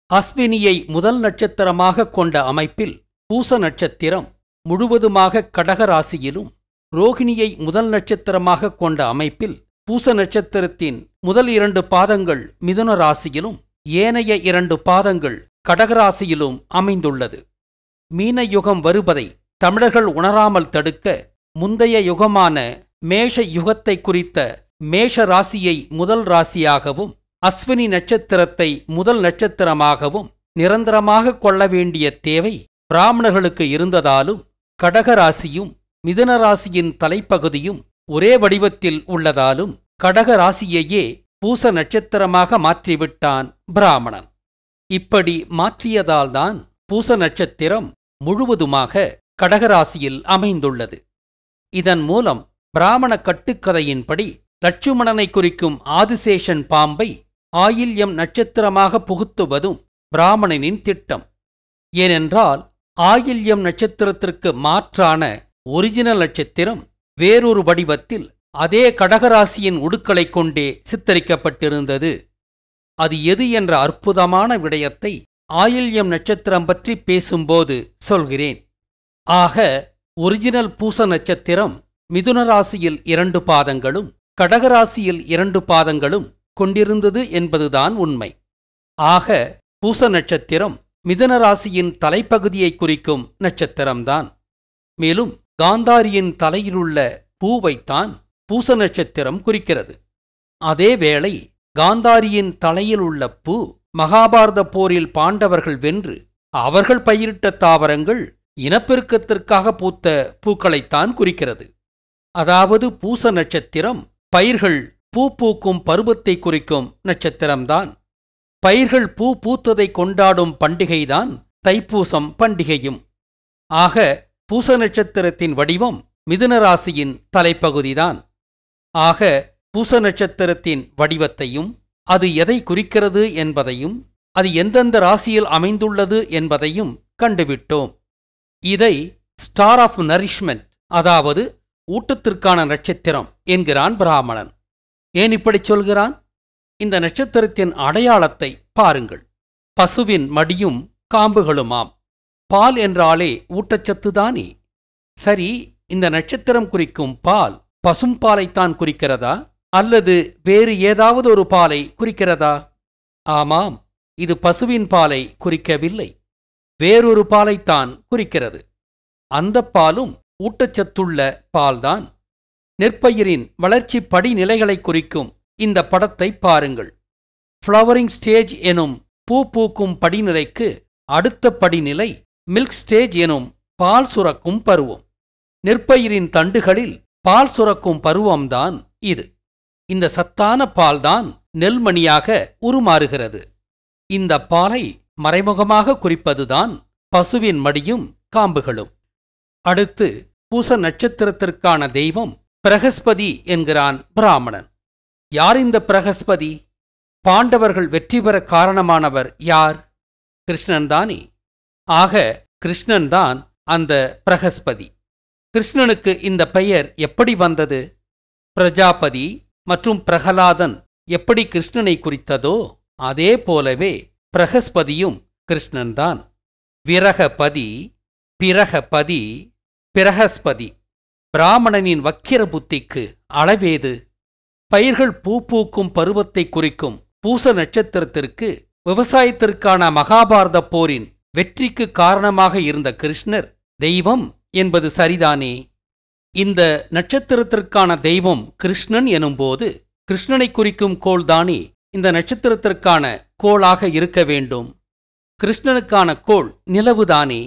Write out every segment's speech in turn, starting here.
அஸ்வினியை முதல் நட்சத்திரமாக கொண்ட அமைப்பில் பூச நட்சத்திரம் முழுவதுமாக கடகராசியிலும் ரோகிணியை முதல் நட்சத்திரமாக கொண்ட அமைப்பில் பூச நட்சத்திரத்தின் முதல் இரண்டு பாதங்கள் மிதுன ராசியிலும் ஏனைய இரண்டு பாதங்கள் கடகராசியிலும் அமைந்துள்ளது மீன யுகம் வருவதை தமிழர்கள் உணராமல் தடுக்க முந்தைய யுகமான மேஷ யுகத்தை குறித்த மேஷ ராசியை முதல் ராசியாகவும் அஸ்வினி நட்சத்திரத்தை முதல் நட்சத்திரமாகவும் நிரந்தரமாக கொள்ள வேண்டிய தேவை பிராமணர்களுக்கு இருந்ததாலும் கடகராசியும் மிதுன ராசியின் தலைப்பகுதியும் ஒரே வடிவத்தில் உள்ளதாலும் கடகராசியையே பூச நட்சத்திரமாக மாற்றிவிட்டான் பிராமணன் இப்படி மாற்றியதால்தான் பூச நட்சத்திரம் முழுவதுமாக கடகராசியில் அமைந்துள்ளது இதன் மூலம் பிராமண கட்டுக்கதையின்படி லட்சுமணனை குறிக்கும் ஆதிசேஷன் பாம்பை ஆயில்யம் நட்சத்திரமாக புகுத்துவதும் பிராமணனின் திட்டம் ஏனென்றால் ஆயில்யம் நட்சத்திரத்திற்கு மாற்றான ஒரிஜினல் நட்சத்திரம் வேறொரு வடிவத்தில் அதே கடகராசியின் உடுக்களைக் கொண்டே சித்தரிக்கப்பட்டிருந்தது அது எது என்ற அற்புதமான விடயத்தை ஆயில்யம் நட்சத்திரம் பற்றி பேசும்போது சொல்கிறேன் ஆக ஒரிஜினல் பூச நட்சத்திரம் மிதுன ராசியில் இரண்டு பாதங்களும் கடகராசியில் இரண்டு பாதங்களும் கொண்டிருந்தது என்பதுதான் உண்மை ஆக பூச நட்சத்திரம் மிதுன ராசியின் தலைப்பகுதியை குறிக்கும் நட்சத்திரம்தான் மேலும் காந்தாரியின் தலையிலுள்ள பூவைத்தான் பூச நட்சத்திரம் குறிக்கிறது அதேவேளை காந்தாரியின் தலையில் உள்ள பூ மகாபாரத போரில் பாண்டவர்கள் வென்று அவர்கள் பயிரிட்ட தாவரங்கள் இனப்பெருக்கத்திற்காக பூத்த பூக்களைத்தான் குறிக்கிறது அதாவது பூச நட்சத்திரம் பயிர்கள் பூ பூக்கும் பருவத்தை குறிக்கும் நட்சத்திரம்தான் பயிர்கள் பூ பூத்ததை கொண்டாடும் பண்டிகைதான் தைப்பூசம் பண்டிகையும் ஆக பூச நட்சத்திரத்தின் வடிவம் மிதுன ராசியின் தலைப்பகுதிதான் ஆக பூச நட்சத்திரத்தின் வடிவத்தையும் அது எதை குறிக்கிறது என்பதையும் அது எந்தெந்த ராசியில் அமைந்துள்ளது என்பதையும் கண்டுவிட்டோம் இதை ஸ்டார் ஆஃப் நரிஷ்மெண்ட் அதாவது ஊட்டத்திற்கான நட்சத்திரம் என்கிறான் பிராமணன் ஏன் இப்படிச் சொல்கிறான் இந்த நட்சத்திரத்தின் அடையாளத்தை பாருங்கள் பசுவின் மடியும் காம்புகளுமாம் பால் என்றாலே ஊட்டச்சத்துதானே சரி இந்த நட்சத்திரம் குறிக்கும் பால் பசும்பாலைத்தான் குறிக்கிறதா அல்லது வேறு ஏதாவது ஒரு பாலை குறிக்கிறதா ஆமாம் இது பசுவின் பாலை குறிக்கவில்லை வேறொரு பாலைத்தான் குறிக்கிறது அந்தப் பாலும் ஊட்டச்சத்துள்ள பால்தான் நெற்பயிரின் வளர்ச்சி படிநிலைகளை குறிக்கும் இந்த படத்தை பாருங்கள் ஃப்ளவரிங் ஸ்டேஜ் எனும் பூ பூக்கும் படிநிலைக்கு அடுத்த படிநிலை மில்க் ஸ்டேஜ் எனும் பால் சுரக்கும் பருவம் நெற்பயிரின் தண்டுகளில் பால் சுரக்கும் பருவம்தான் இது இந்த சத்தான பால்தான் நெல்மணியாக உருமாறுகிறது இந்த பாலை மறைமுகமாக குறிப்பதுதான் பசுவின் மடியும் காம்புகளும் அடுத்து பூச நட்சத்திரத்திற்கான தெய்வம் பிரகஸ்பதி என்கிறான் பிராமணன் யார் இந்த பிரகஸ்பதி பாண்டவர்கள் வெற்றி பெற காரணமானவர் யார் கிருஷ்ணன்தானே ஆக கிருஷ்ணன்தான் அந்த பிரகஸ்பதி கிருஷ்ணனுக்கு இந்த பெயர் எப்படி வந்தது பிரஜாபதி மற்றும் பிரகலாதன் எப்படி கிருஷ்ணனை குறித்ததோ அதே போலவே பிரகஸ்பதியும் கிருஷ்ணன்தான் விரகபதி பிரகபதி பிரகஸ்பதி பிராமணனின் வக்கிர புத்திக்கு அளவேது பயிர்கள் பூ பூக்கும் பருவத்தை குறிக்கும் பூச நட்சத்திரத்திற்கு விவசாயத்திற்கான மகாபாரத போரின் வெற்றிக்கு காரணமாக இருந்த கிருஷ்ணர் தெய்வம் என்பது சரிதானே இந்த நட்சத்திரத்திற்கான தெய்வம் கிருஷ்ணன் எனும்போது கிருஷ்ணனை குறிக்கும் கோள்தானே இந்த நட்சத்திரத்திற்கான கோளாக இருக்க வேண்டும் கிருஷ்ணனுக்கான கோள் நிலவுதானே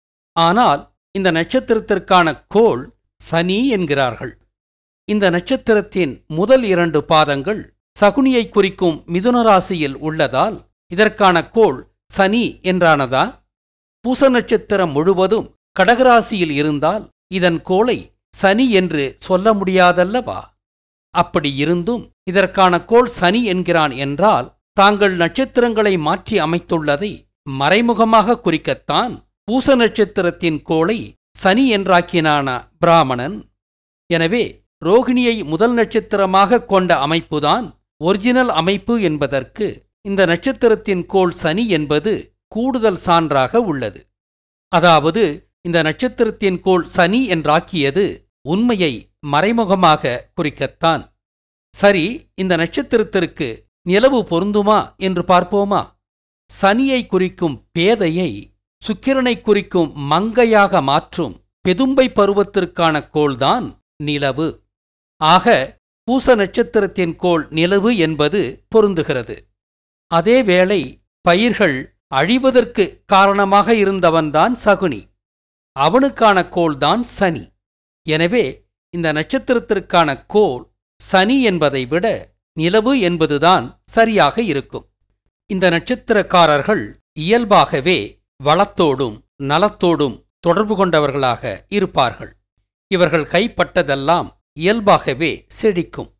ஆனால் இந்த நட்சத்திரத்திற்கான கோள் சனி என்கிறார்கள் இந்த நட்சத்திரத்தின் முதல் இரண்டு பாதங்கள் சகுனியை குறிக்கும் மிதுன ராசியில் உள்ளதால் இதற்கான கோள் சனி என்றானதா பூச நட்சத்திரம் முழுவதும் கடகராசியில் இருந்தால் இதன் கோளை சனி என்று சொல்ல முடியாதல்லவா அப்படி இருந்தும் இதற்கான கோள் சனி என்கிறான் என்றால் தாங்கள் நட்சத்திரங்களை மாற்றி அமைத்துள்ளதை மறைமுகமாக குறிக்கத்தான் பூச நட்சத்திரத்தின் கோளை சனி என்றாக்கினானா பிராமணன் எனவே ரோகிணியை முதல் நட்சத்திரமாக கொண்ட அமைப்புதான் ஒரிஜினல் அமைப்பு என்பதற்கு இந்த நட்சத்திரத்தின் கோள் சனி என்பது கூடுதல் சான்றாக உள்ளது அதாவது இந்த நட்சத்திரத்தின் கோள் சனி என்றாக்கியது உண்மையை மறைமுகமாக குறிக்கத்தான் சரி இந்த நட்சத்திரத்திற்கு நிலவு பொருந்துமா என்று பார்ப்போமா சனியை குறிக்கும் பேதையை சுக்கிரனை குறிக்கும் மங்கையாக மாற்றும் பெதும்பை பருவத்திற்கான கோள்தான் நிலவு ஆக பூச நட்சத்திரத்தின் கோள் நிலவு என்பது பொருந்துகிறது அதேவேளை பயிர்கள் அழிவதற்கு காரணமாக இருந்தவன்தான் சகுனி அவனுக்கான கோள்தான் சனி எனவே இந்த நட்சத்திரத்திற்கான கோள் சனி என்பதை விட நிலவு என்பதுதான் சரியாக இருக்கும் இந்த நட்சத்திரக்காரர்கள் இயல்பாகவே வளத்தோடும் நலத்தோடும் தொடர்பு கொண்டவர்களாக இருப்பார்கள் இவர்கள் கைப்பட்டதெல்லாம் இயல்பாகவே செழிக்கும்